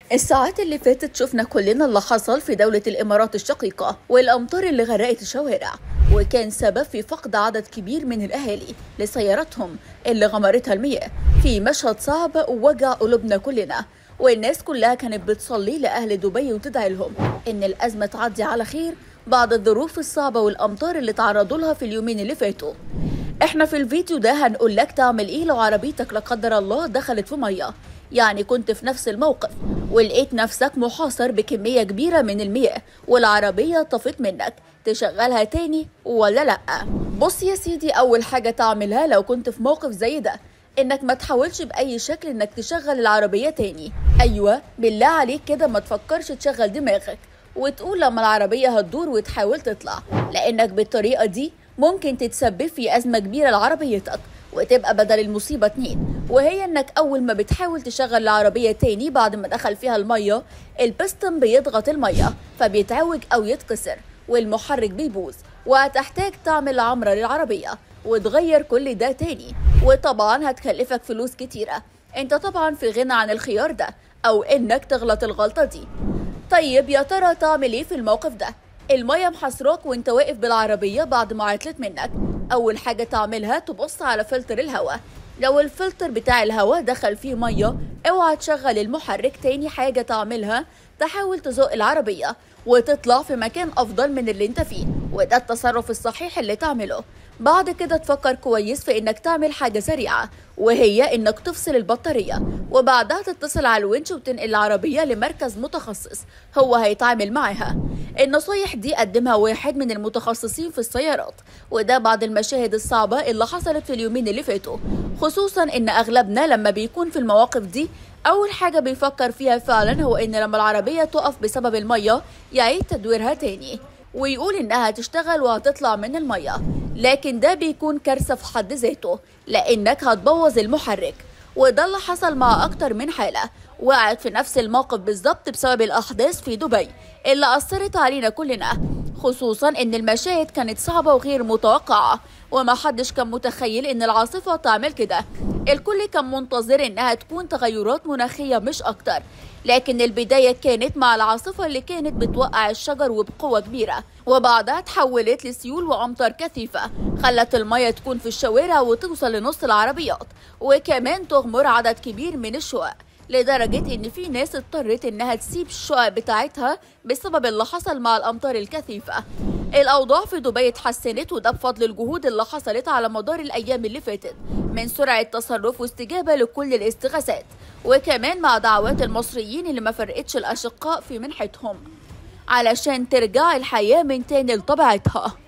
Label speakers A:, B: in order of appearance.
A: الساعات اللي فاتت شفنا كلنا اللي حصل في دولة الإمارات الشقيقة والأمطار اللي غرقت الشوارع وكان سبب في فقد عدد كبير من الأهالي لسياراتهم اللي غمرتها المياه في مشهد صعب ووجع قلوبنا كلنا والناس كلها كانت بتصلي لأهل دبي وتدعي لهم إن الأزمة تعدي على خير بعد الظروف الصعبة والأمطار اللي تعرضوا لها في اليومين اللي فاتوا احنا في الفيديو ده هنقول لك تعمل ايه لو عربيتك لا قدر الله دخلت في ميه يعني كنت في نفس الموقف ولقيت نفسك محاصر بكميه كبيره من المياه والعربيه طفت منك تشغلها تاني ولا لا بص يا سيدي اول حاجه تعملها لو كنت في موقف زي ده انك ما تحاولش باي شكل انك تشغل العربيه تاني ايوه بالله عليك كده ما تفكرش تشغل دماغك وتقول لما العربيه هتدور وتحاول تطلع لانك بالطريقه دي ممكن تتسبب في أزمة كبيرة لعربيتك وتبقى بدل المصيبة اتنين وهي انك اول ما بتحاول تشغل العربية تاني بعد ما دخل فيها المية البستم بيضغط المية فبيتعوج او يتكسر والمحرك بيبوظ وهتحتاج تعمل عمرة للعربية وتغير كل ده تاني وطبعا هتكلفك فلوس كتيرة انت طبعا في غنى عن الخيار ده او انك تغلط الغلطة دي طيب يا ترى تعمل ايه في الموقف ده المية محاصراك وانت واقف بالعربية بعد ما عطلت منك أول حاجة تعملها تبص على فلتر الهواء لو الفلتر بتاع الهواء دخل فيه مية اوعى تشغل المحرك تاني حاجة تعملها تحاول تزق العربية وتطلع في مكان أفضل من اللي انت فيه وده التصرف الصحيح اللي تعمله بعد كده تفكر كويس في انك تعمل حاجة سريعة وهي انك تفصل البطارية وبعدها تتصل على الونش وتنقل العربية لمركز متخصص هو هيتعامل معاها النصايح دي قدمها واحد من المتخصصين في السيارات وده بعد المشاهد الصعبة اللي حصلت في اليومين اللي فاتوا خصوصا ان اغلبنا لما بيكون في المواقف دي اول حاجة بيفكر فيها فعلا هو ان لما العربية تقف بسبب المية يعيد تدويرها تاني ويقول انها هتشتغل وهتطلع من المية لكن ده بيكون كارثة في حد ذاته لانك هتبوظ المحرك وده اللي حصل مع أكتر من حالة وقعت في نفس الموقف بالظبط بسبب الأحداث في دبي اللي أثرت علينا كلنا خصوصا إن المشاهد كانت صعبة وغير متوقعة وما حدش كان متخيل إن العاصفة تعمل كده الكل كان منتظر إنها تكون تغيرات مناخية مش أكتر لكن البداية كانت مع العاصفة اللي كانت بتوقع الشجر وبقوة كبيرة وبعدها تحولت لسيول وأمطار كثيفة خلت المية تكون في الشوارع وتوصل لنص العربيات وكمان تغمر عدد كبير من الشقق لدرجة إن في ناس اضطرت إنها تسيب الشقق بتاعتها بسبب اللي حصل مع الأمطار الكثيفة الأوضاع في دبي اتحسنت وده بفضل الجهود اللي حصلت على مدار الأيام اللي فاتت من سرعة تصرف واستجابة لكل الاستغاثات وكمان مع دعوات المصريين اللي ما فرقتش الأشقاء في منحتهم علشان ترجع الحياة من تاني لطبيعتها